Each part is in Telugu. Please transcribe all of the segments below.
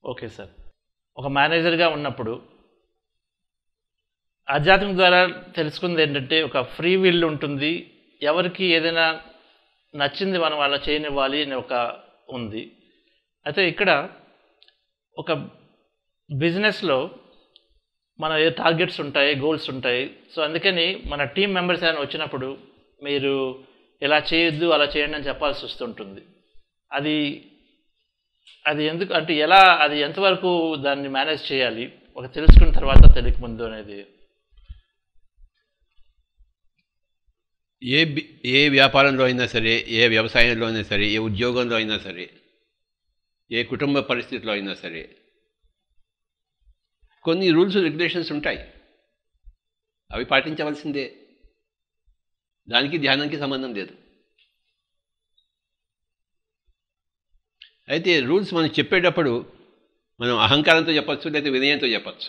ఓకే సార్ ఒక మేనేజర్గా ఉన్నప్పుడు ఆధ్యాత్మిక ద్వారా తెలుసుకుంది ఏంటంటే ఒక ఫ్రీ విల్ ఉంటుంది ఎవరికి ఏదైనా నచ్చింది మనం వాళ్ళ చేయనివ్వాలి అని ఒక ఉంది అయితే ఇక్కడ ఒక బిజినెస్లో మన ఏ టార్గెట్స్ ఉంటాయి గోల్స్ ఉంటాయి సో అందుకని మన టీం మెంబర్స్ ఏమైనా వచ్చినప్పుడు మీరు ఇలా చేయొద్దు అలా చేయండి అని చెప్పాల్సి వస్తుంటుంది అది అది ఎందుకు అంటే ఎలా అది ఎంతవరకు దాన్ని మేనేజ్ చేయాలి ఒక తెలుసుకున్న తర్వాత తెలియక ముందు అనేది ఏ బి- ఏ వ్యాపారంలో అయినా సరే ఏ వ్యవసాయంలో అయినా సరే ఏ ఉద్యోగంలో అయినా సరే ఏ కుటుంబ పరిస్థితిలో అయినా సరే కొన్ని రూల్స్ రెగ్యులేషన్స్ ఉంటాయి అవి పాటించవలసిందే దానికి ధ్యానానికి సంబంధం లేదు అయితే రూల్స్ మనం చెప్పేటప్పుడు మనం అహంకారంతో చెప్పచ్చు లేదా వినయంతో చెప్పచ్చు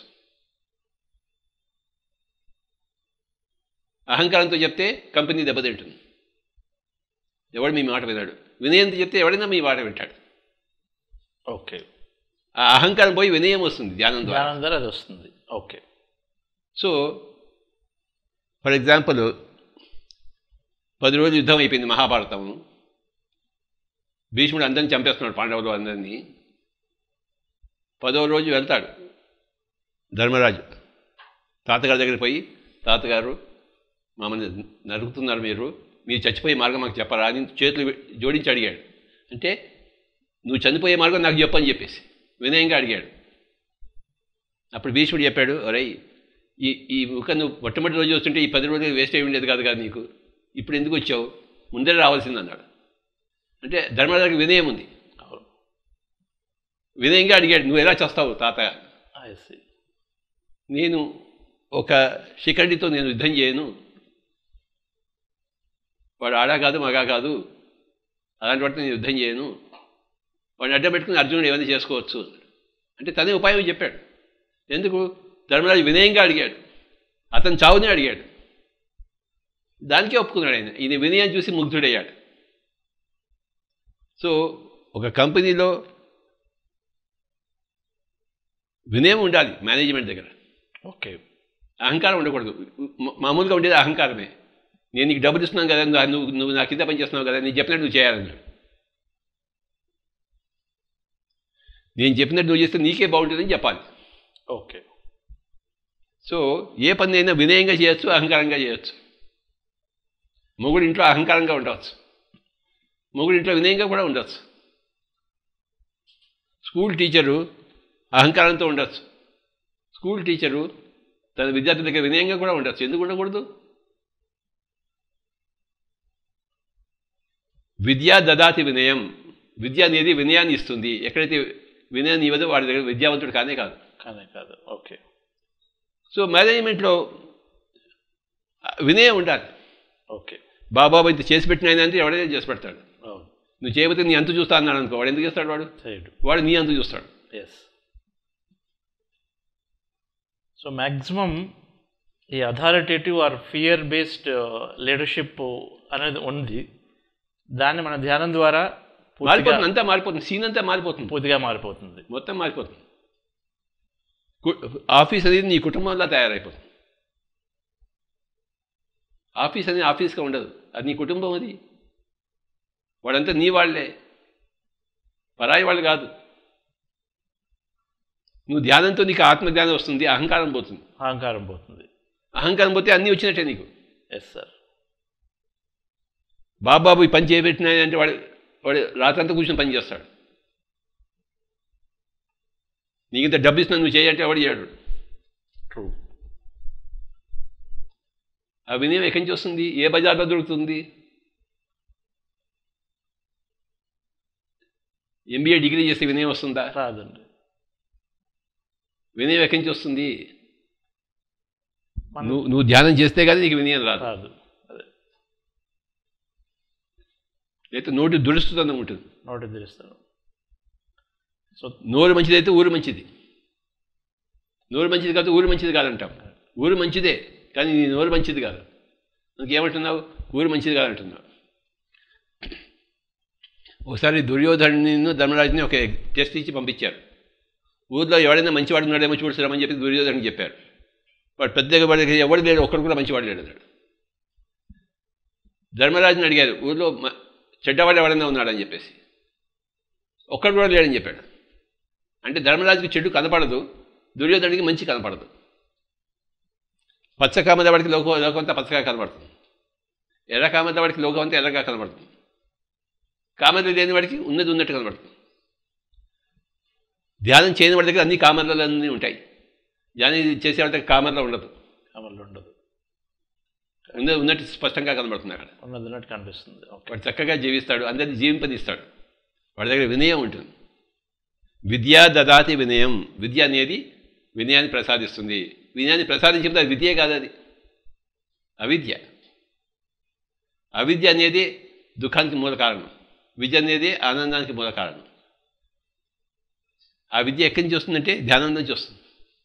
అహంకారంతో చెప్తే కంపెనీ దెబ్బతింటుంది ఎవడు మీ మాట వినాడు వినయంతో చెప్తే ఎవడైనా మీ మాట వింటాడు ఓకే ఆ అహంకారం పోయి వినయం వస్తుంది ధ్యానం ద్వారా ధ్యానం ద్వారా అది వస్తుంది ఓకే సో ఫర్ ఎగ్జాంపుల్ పది రోజులు యుద్ధం అయిపోయింది మహాభారతం భీష్ముడు అందరిని చంపేస్తున్నాడు పాండవులు అందరినీ పదో రోజు వెళ్తాడు ధర్మరాజు తాతగారి దగ్గరికి పోయి తాతగారు మమ్మల్ని నరుకుతున్నారు మీరు మీరు చచ్చిపోయే మార్గం మాకు చెప్పరా అని చేతులు జోడించి అడిగాడు అంటే నువ్వు చనిపోయే మార్గం నాకు చెప్పని చెప్పేసి వినయంగా అడిగాడు అప్పుడు భీష్ముడు చెప్పాడు ఒరేయ్ ఈ ఈ ఒక నువ్వు మొట్టమొదటి రోజు వస్తుంటే ఈ పది రోజులు వేస్ట్ అయి ఉండేది కాదు కదా నీకు ఇప్పుడు ఎందుకు వచ్చావు ముందర రావాల్సింది అన్నాడు అంటే ధర్మరాజుకి వినయం ఉంది అవును వినయంగా అడిగాడు నువ్వు ఎలా చేస్తావు తాత I see. నేను ఒక శిఖండితో నేను యుద్ధం చేయను వాడు ఆడా కాదు మగా కాదు అలాంటి వాటితో నేను యుద్ధం చేయను వాడిని అడ్డం పెట్టుకుని అర్జునుడు ఏమైనా చేసుకోవచ్చు అంటే తనే ఉపాయం చెప్పాడు ఎందుకు ధర్మరాజు వినయంగా అడిగాడు అతను చావునే అడిగాడు దానికే ఒప్పుకున్నాడు ఆయన ఈయన వినయం చూసి ముగ్ధుడయ్యాడు సో ఒక కంపెనీలో వినయం ఉండాలి మేనేజ్మెంట్ దగ్గర ఓకే అహంకారం ఉండకూడదు మా- మామూలుగా ఉండేది అహంకారమే నేను నీకు డబ్బులు ఇస్తున్నాను కదా నువ్వు నువ్వు నువ్వు నా కింద పని చేస్తున్నావు కదా నేను చెప్పినట్టు నువ్వు చేయాలన్నాడు నేను చెప్పినట్టు నువ్వు చేస్తే నీకే బాగుంటుందని చెప్పాలి ఓకే సో ఏ పని అయినా వినయంగా చేయొచ్చు అహంకారంగా చేయొచ్చు మొగుడు ఇంట్లో అహంకారంగా ఉండవచ్చు మొగుడు ఇంట్లో వినయంగా కూడా ఉండొచ్చు స్కూల్ టీచరు అహంకారంతో ఉండొచ్చు స్కూల్ టీచరు తన విద్యార్థుల దగ్గర వినయంగా కూడా ఉండొచ్చు ఎందుకు ఉండకూడదు విద్య దదాతి వినయం విద్య అనేది వినయాన్ని ఇస్తుంది ఎక్కడైతే వినయాన్ని ఇవ్వదో వాడి దగ్గర విద్యావంతుడు కానే కాదు కాదే కాదు ఓకే సో మేనేజ్మెంట్లో వినయం ఉండాలి ఓకే బాబాబు ఇంత చేసి పెట్టిన ఆయన అంటే ఎవడైనా చేసి పెడతాడు అవును నువ్వు చేయకపోతే నీ అంతు చూస్తా అన్నాడు అనుకో వాడు ఎందుకు చేస్తాడు వాడు చేయడు వాడు నీ అంతు చూస్తాడు ఎస్ సో మ్యాక్సిమం ఈ authoritative or fear based leadership అనేది ఉంది దాన్ని మన ధ్యానం ద్వారా పూర్తిగా మారిపోతుంది అంతా మారిపోతుంది సీన్ అంతా మారిపోతుంది పూర్తిగా మారిపోతుంది మొత్తం మారిపోతుంది కు- ఆఫీస్ అనేది నీ కుటుంబంలో తయారైపోతుంది ఆఫీస్ అనేది ఆఫీస్గా ఉండదు అది నీ కుటుంబం అది వాడంతా నీ వాళ్ళే పరాయి వాళ్ళు కాదు నువ్వు ధ్యానంతో నీకు ఆత్మజ్ఞానం వస్తుంది అహంకారం పోతుంది అహంకారం పోతుంది అహంకారం పోతే అన్నీ వచ్చినట్టే నీకు ఎస్ సార్ బాబాబు ఈ పని చేయబెట్టినాయి అంటే వాడు వాడు రాత్రంతా కూర్చొని పని చేస్తాడు నీకు ఇంత డబ్బు ఇస్తున్నా నువ్వు చేయంటే వాడు చేయడు ట్రూ ఆ వినయం ఎక్కడి నుంచి వస్తుంది ఏ బజార్లో దొరుకుతుంది ఎంబీఏ డిగ్రీ చేస్తే వినయం వస్తుందా రాదండి వినయం ఎక్కడి నుంచి వస్తుంది మనం నువ్వు నువ్వు ధ్యానం చేస్తే కానీ నీకు వినయం రాదు రాదు అదే లేకపోతే నోటి దురుస్తుతనం ఉంటుంది నోటి తెలుస్తాను సో నోరు మంచిదైతే ఊరు మంచిది నోరు మంచిది కాదు ఊరు మంచిది కాదంటాం ఊరు మంచిదే కానీ నీ నోరు మంచిది కాదు ఇంకేమంటున్నావు ఊరు మంచిది కాదంటున్నావు ఒకసారి దుర్యోధను ధర్మరాజుని ఒక టెస్ట్ ఇచ్చి పంపించారు ఊర్లో ఎవడైనా మంచివాడు ఉన్నాడేమో చూడుతున్నామని చెప్పి దుర్యోధనకి చెప్పారు వాడు పెద్దగా వాడికి ఎవడు లేడు ఒక్కడు కూడా మంచివాడు లేడు అన్నాడు ధర్మరాజుని అడిగారు ఊర్లో మ- చెడ్డవాడు ఎవడైనా ఉన్నాడని చెప్పేసి ఒక్కడు కూడా లేడని చెప్పాడు అంటే ధర్మరాజుకి చెడు కనపడదు దుర్యోధనుడికి మంచి కనపడదు పచ్చ కామదవాడికి లోకం లోకం అంతా పచ్చగా కనపడుతుంది ఎర్ర కామదవాడికి లోకం అంతా ఎర్రగా కనపడుతుంది కామర్లు లేని వాడికి ఉన్నది ఉన్నట్టు కనబడుతుంది ధ్యానం చేయని వాడి దగ్గర అన్ని కామర్లన్నీ ఉంటాయి ధ్యానం చేసే వాడి దగ్గర కామర్లో ఉండదు అమలు ఉండదు ఉన్నది ఉన్నట్టు స్పష్టంగా కనబడుతుంది అక్కడ ఉన్నది ఉన్నట్టు కనిపిస్తుంది ఓకే వాడు చక్కగా జీవిస్తాడు అందరినీ జీవింపదీస్తాడు వాడి దగ్గర వినయం ఉంటుంది విద్యా దదాతి వినయం విద్య అనేది వినయాన్ని ప్రసాదిస్తుంది వినయాన్ని ప్రసాదించినప్పుడు అది విద్యే కాదు అది అవిద్య అవిద్య అనేది దుఃఖానికి మూల కారణం విద్య అనేది ఆనందానికి మూల కారణం ఆ విద్య ఎక్కడి నుంచి వస్తుందంటే ధ్యానం నుంచి వస్తుంది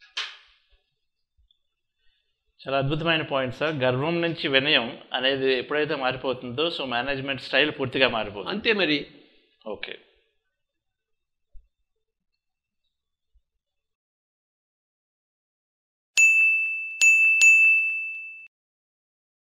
చాలా అద్భుతమైన పాయింట్ సార్ గర్వం నుంచి వినయం అనేది ఎప్పుడైతే మారిపోతుందో సో మేనేజ్మెంట్ స్టైల్ పూర్తిగా మారిపోతుంది అంతే మరి ఓకే